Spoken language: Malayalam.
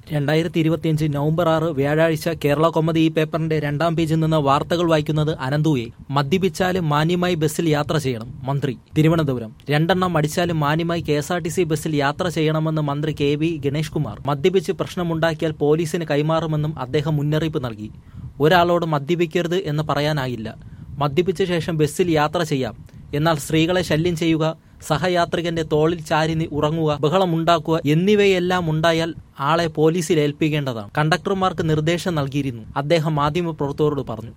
രണ്ടായിരത്തി ഇരുപത്തിയഞ്ച് നവംബർ ആറ് വ്യാഴാഴ്ച കേരള കൊമതി ഈ പേപ്പറിന്റെ രണ്ടാം പേജിൽ നിന്ന് വാർത്തകൾ വായിക്കുന്നത് അനന്തുയെ മദ്യപിച്ചാലും മാന്യമായി ബസ്സിൽ യാത്ര ചെയ്യണം മന്ത്രി തിരുവനന്തപുരം രണ്ടെണ്ണം അടിച്ചാലും മാന്യമായി K S R T C ബസ്സിൽ യാത്ര ചെയ്യണമെന്ന് മന്ത്രി കെ വി ഗണേഷ് കുമാർ മദ്യപിച്ച് പ്രശ്നമുണ്ടാക്കിയാൽ പോലീസിന് കൈമാറുമെന്നും അദ്ദേഹം മുന്നറിയിപ്പ് നൽകി ഒരാളോട് മദ്യപിക്കരുത് എന്ന് പറയാനായില്ല മദ്യപിച്ച ശേഷം ബസ്സിൽ യാത്ര ചെയ്യാം എന്നാൽ സ്ത്രീകളെ ശല്യം ചെയ്യുക സഹയാത്രികന്റെ തോളിൽ ചാരി നി- ഉറങ്ങുക ബഹളമുണ്ടാക്കുക എന്നിവയെല്ലാം ഉണ്ടായാൽ ആളെ പോലീസിൽ ഏൽപ്പിക്കേണ്ടതാണ് കണ്ടക്ടർമാർക്ക് നിർദ്ദേശം നൽകിയിരുന്നു അദ്ദേഹം മാധ്യമപ്രവർത്തകരോട് പറഞ്ഞു